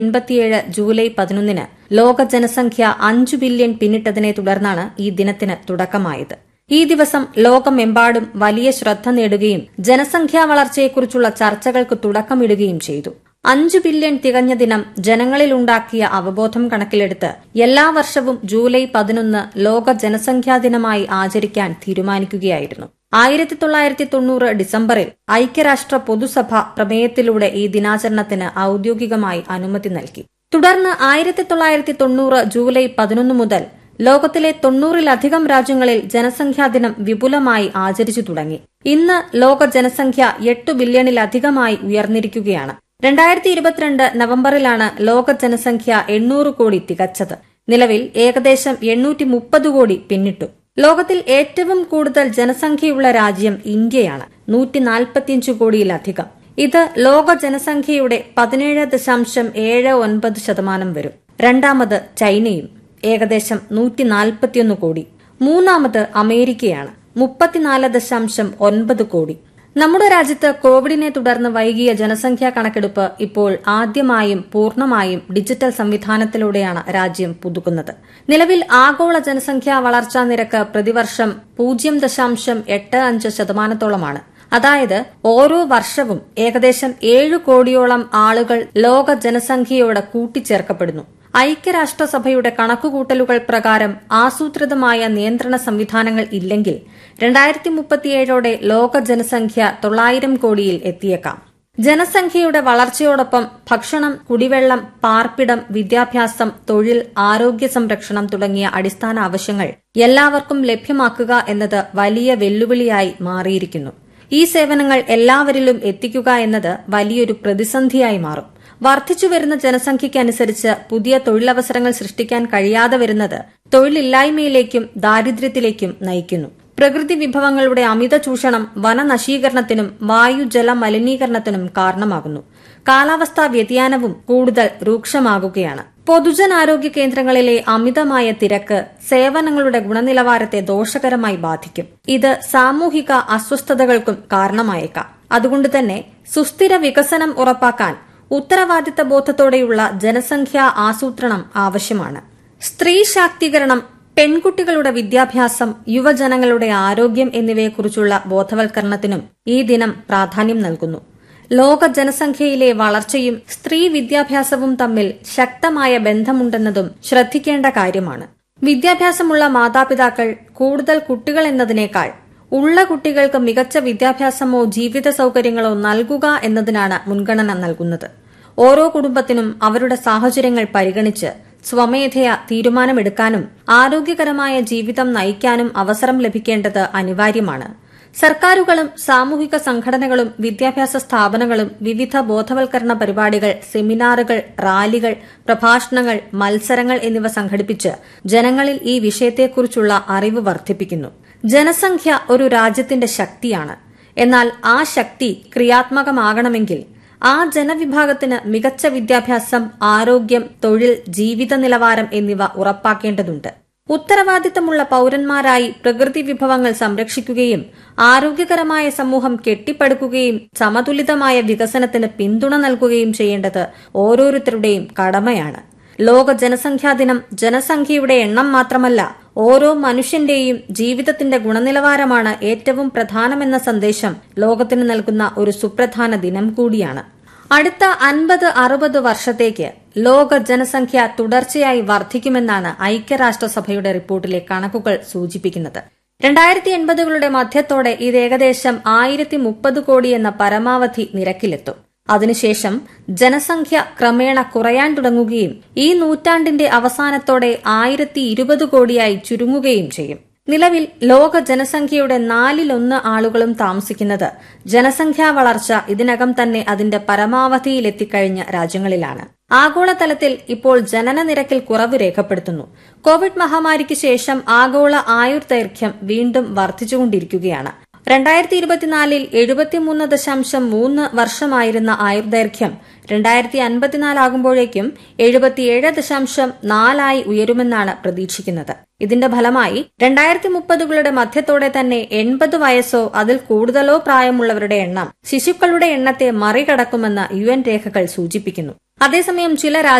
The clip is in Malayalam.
എൺപത്തിയേഴ് ജൂലൈ പതിനൊന്നിന് ലോക ജനസംഖ്യ അഞ്ചു ബില്യൺ പിന്നിട്ടതിനെ തുടർന്നാണ് ഈ ദിനത്തിന് തുടക്കമായത് ഈ ദിവസം ലോകമെമ്പാടും വലിയ ശ്രദ്ധ നേടുകയും ജനസംഖ്യാ വളർച്ചയെക്കുറിച്ചുള്ള ചർച്ചകൾക്ക് തുടക്കമിടുകയും ചെയ്തു അഞ്ചു ബില്യൺ തികഞ്ഞ ദിനം ജനങ്ങളിലുണ്ടാക്കിയ അവബോധം കണക്കിലെടുത്ത് എല്ലാ വർഷവും ജൂലൈ പതിനൊന്ന് ലോക ജനസംഖ്യാ ദിനമായി ആചരിക്കാൻ തീരുമാനിക്കുകയായിരുന്നു ആയിരത്തി തൊള്ളായിരത്തി തൊണ്ണൂറ് ഡിസംബറിൽ ഐക്യരാഷ്ട്ര പൊതുസഭ പ്രമേയത്തിലൂടെ ഈ ദിനാചരണത്തിന് ഔദ്യോഗികമായി അനുമതി നൽകി തുടർന്ന് ആയിരത്തി തൊള്ളായിരത്തി തൊണ്ണൂറ് ജൂലൈ പതിനൊന്ന് മുതൽ ലോകത്തിലെ തൊണ്ണൂറിലധികം രാജ്യങ്ങളിൽ ജനസംഖ്യാ ദിനം വിപുലമായി ആചരിച്ചു തുടങ്ങി ഇന്ന് ലോക ജനസംഖ്യ എട്ട് ബില്യണിലധികമായി ഉയർന്നിരിക്കുകയാണ് രണ്ടായിരത്തി ഇരുപത്തിരണ്ട് നവംബറിലാണ് ലോക ജനസംഖ്യ എണ്ണൂറ് കോടി തികച്ചത് നിലവിൽ ഏകദേശം എണ്ണൂറ്റി മുപ്പത് കോടി പിന്നിട്ടു ലോകത്തിൽ ഏറ്റവും കൂടുതൽ ജനസംഖ്യയുള്ള രാജ്യം ഇന്ത്യയാണ് നൂറ്റി നാൽപ്പത്തിയഞ്ച് കോടിയിലധികം ഇത് ലോക ജനസംഖ്യയുടെ പതിനേഴ് ദശാംശം ഏഴ് ഒൻപത് ശതമാനം വരും രണ്ടാമത് ചൈനയും ഏകദേശം നൂറ്റി നാൽപ്പത്തിയൊന്ന് കോടി മൂന്നാമത് അമേരിക്കയാണ് മുപ്പത്തിനാല് ദശാംശം ഒൻപത് കോടി നമ്മുടെ രാജ്യത്ത് കോവിഡിനെ തുടർന്ന് വൈകിയ ജനസംഖ്യാ കണക്കെടുപ്പ് ഇപ്പോൾ ആദ്യമായും പൂർണ്ണമായും ഡിജിറ്റൽ സംവിധാനത്തിലൂടെയാണ് രാജ്യം പുതുക്കുന്നത് നിലവിൽ ആഗോള ജനസംഖ്യാ വളർച്ചാ നിരക്ക് പ്രതിവർഷം പൂജ്യം ദശാംശം എട്ട് അഞ്ച് ശതമാനത്തോളമാണ് അതായത് ഓരോ വർഷവും ഏകദേശം ഏഴ് കോടിയോളം ആളുകൾ ലോക ജനസംഖ്യയോട് കൂട്ടിച്ചേർക്കപ്പെടുന്നു ഐക്യരാഷ്ട്രസഭയുടെ കണക്കുകൂട്ടലുകൾ പ്രകാരം ആസൂത്രിതമായ നിയന്ത്രണ സംവിധാനങ്ങൾ ഇല്ലെങ്കിൽ രണ്ടായിരത്തി മുപ്പത്തിയേഴോടെ ലോക ജനസംഖ്യ തൊള്ളായിരം കോടിയിൽ എത്തിയേക്കാം ജനസംഖ്യയുടെ വളർച്ചയോടൊപ്പം ഭക്ഷണം കുടിവെള്ളം പാർപ്പിടം വിദ്യാഭ്യാസം തൊഴിൽ ആരോഗ്യ സംരക്ഷണം തുടങ്ങിയ അടിസ്ഥാന ആവശ്യങ്ങൾ എല്ലാവർക്കും ലഭ്യമാക്കുക എന്നത് വലിയ വെല്ലുവിളിയായി മാറിയിരിക്കുന്നു ഈ സേവനങ്ങൾ എല്ലാവരിലും എത്തിക്കുക എന്നത് വലിയൊരു പ്രതിസന്ധിയായി മാറും വർദ്ധിച്ചുവരുന്ന ജനസംഖ്യയ്ക്കനുസരിച്ച് പുതിയ തൊഴിലവസരങ്ങൾ സൃഷ്ടിക്കാൻ കഴിയാതെ വരുന്നത് തൊഴിലില്ലായ്മയിലേക്കും ദാരിദ്ര്യത്തിലേക്കും നയിക്കുന്നു പ്രകൃതി വിഭവങ്ങളുടെ അമിത ചൂഷണം വനനശീകരണത്തിനും വായു ജല മലിനീകരണത്തിനും കാരണമാകുന്നു കാലാവസ്ഥാ വ്യതിയാനവും കൂടുതൽ രൂക്ഷമാകുകയാണ് പൊതുജനാരോഗ്യ കേന്ദ്രങ്ങളിലെ അമിതമായ തിരക്ക് സേവനങ്ങളുടെ ഗുണനിലവാരത്തെ ദോഷകരമായി ബാധിക്കും ഇത് സാമൂഹിക അസ്വസ്ഥതകൾക്കും കാരണമായേക്കാം അതുകൊണ്ട് തന്നെ സുസ്ഥിര വികസനം ഉറപ്പാക്കാൻ ഉത്തരവാദിത്ത ബോധത്തോടെയുള്ള ജനസംഖ്യാ ആസൂത്രണം ആവശ്യമാണ് സ്ത്രീ ശാക്തീകരണം പെൺകുട്ടികളുടെ വിദ്യാഭ്യാസം യുവജനങ്ങളുടെ ആരോഗ്യം എന്നിവയെക്കുറിച്ചുള്ള ബോധവൽക്കരണത്തിനും ഈ ദിനം പ്രാധാന്യം നൽകുന്നു ലോക ജനസംഖ്യയിലെ വളർച്ചയും സ്ത്രീ വിദ്യാഭ്യാസവും തമ്മിൽ ശക്തമായ ബന്ധമുണ്ടെന്നതും ശ്രദ്ധിക്കേണ്ട കാര്യമാണ് വിദ്യാഭ്യാസമുള്ള മാതാപിതാക്കൾ കൂടുതൽ കുട്ടികൾ എന്നതിനേക്കാൾ ഉള്ള കുട്ടികൾക്ക് മികച്ച വിദ്യാഭ്യാസമോ ജീവിത സൌകര്യങ്ങളോ നൽകുക എന്നതിനാണ് മുൻഗണന നൽകുന്നത് ഓരോ കുടുംബത്തിനും അവരുടെ സാഹചര്യങ്ങൾ പരിഗണിച്ച് സ്വമേധയാ തീരുമാനമെടുക്കാനും ആരോഗ്യകരമായ ജീവിതം നയിക്കാനും അവസരം ലഭിക്കേണ്ടത് അനിവാര്യമാണ് സർക്കാരുകളും സാമൂഹിക സംഘടനകളും വിദ്യാഭ്യാസ സ്ഥാപനങ്ങളും വിവിധ ബോധവൽക്കരണ പരിപാടികൾ സെമിനാറുകൾ റാലികൾ പ്രഭാഷണങ്ങൾ മത്സരങ്ങൾ എന്നിവ സംഘടിപ്പിച്ച് ജനങ്ങളിൽ ഈ വിഷയത്തെക്കുറിച്ചുള്ള അറിവ് വർദ്ധിപ്പിക്കുന്നു ജനസംഖ്യ ഒരു രാജ്യത്തിന്റെ ശക്തിയാണ് എന്നാൽ ആ ശക്തി ക്രിയാത്മകമാകണമെങ്കിൽ ആ ജനവിഭാഗത്തിന് മികച്ച വിദ്യാഭ്യാസം ആരോഗ്യം തൊഴിൽ ജീവിത നിലവാരം എന്നിവ ഉറപ്പാക്കേണ്ടതുണ്ട് ഉത്തരവാദിത്തമുള്ള പൌരന്മാരായി പ്രകൃതി വിഭവങ്ങൾ സംരക്ഷിക്കുകയും ആരോഗ്യകരമായ സമൂഹം കെട്ടിപ്പടുക്കുകയും സമതുലിതമായ വികസനത്തിന് പിന്തുണ നൽകുകയും ചെയ്യേണ്ടത് ഓരോരുത്തരുടെയും കടമയാണ് ലോക ജനസംഖ്യാ ദിനം ജനസംഖ്യയുടെ എണ്ണം മാത്രമല്ല ഓരോ മനുഷ്യന്റെയും ജീവിതത്തിന്റെ ഗുണനിലവാരമാണ് ഏറ്റവും പ്രധാനമെന്ന സന്ദേശം ലോകത്തിന് നൽകുന്ന ഒരു സുപ്രധാന ദിനം കൂടിയാണ് അടുത്ത അൻപത് അറുപത് വർഷത്തേക്ക് ലോക ജനസംഖ്യ തുടർച്ചയായി വർദ്ധിക്കുമെന്നാണ് ഐക്യരാഷ്ട്രസഭയുടെ റിപ്പോർട്ടിലെ കണക്കുകൾ സൂചിപ്പിക്കുന്നത് രണ്ടായിരത്തി എൺപതുകളുടെ മധ്യത്തോടെ ഇത് ഏകദേശം ആയിരത്തി മുപ്പത് കോടി എന്ന പരമാവധി നിരക്കിലെത്തും അതിനുശേഷം ജനസംഖ്യ ക്രമേണ കുറയാൻ തുടങ്ങുകയും ഈ നൂറ്റാണ്ടിന്റെ അവസാനത്തോടെ ആയിരത്തി ഇരുപത് കോടിയായി ചുരുങ്ങുകയും ചെയ്യും നിലവിൽ ലോക ജനസംഖ്യയുടെ നാലിലൊന്ന് ആളുകളും താമസിക്കുന്നത് ജനസംഖ്യാ വളർച്ച ഇതിനകം തന്നെ അതിന്റെ പരമാവധിയിലെത്തിക്കഴിഞ്ഞ രാജ്യങ്ങളിലാണ് ആഗോളതലത്തിൽ ഇപ്പോൾ ജനന നിരക്കിൽ കുറവ് രേഖപ്പെടുത്തുന്നു കോവിഡ് മഹാമാരിക്ക് ശേഷം ആഗോള ആയുർദൈർഘ്യം വീണ്ടും വർദ്ധിച്ചുകൊണ്ടിരിക്കുകയാണ് രണ്ടായിരത്തി ഇരുപത്തിനാലിൽ എഴുപത്തിമൂന്ന് ദശാംശം മൂന്ന് വർഷമായിരുന്ന ആയുർദൈർഘ്യം രണ്ടായിരത്തി അൻപത്തിനാലാകുമ്പോഴേക്കും എഴുപത്തിയേഴ് ദശാംശം നാലായി ഉയരുമെന്നാണ് പ്രതീക്ഷിക്കുന്നത് ഇതിന്റെ ഫലമായി രണ്ടായിരത്തി മുപ്പതുകളുടെ മധ്യത്തോടെ തന്നെ എൺപത് വയസ്സോ അതിൽ കൂടുതലോ പ്രായമുള്ളവരുടെ എണ്ണം ശിശുക്കളുടെ എണ്ണത്തെ മറികടക്കുമെന്ന് യു എൻ രേഖകൾ സൂചിപ്പിക്കുന്നു അതേസമയം ചില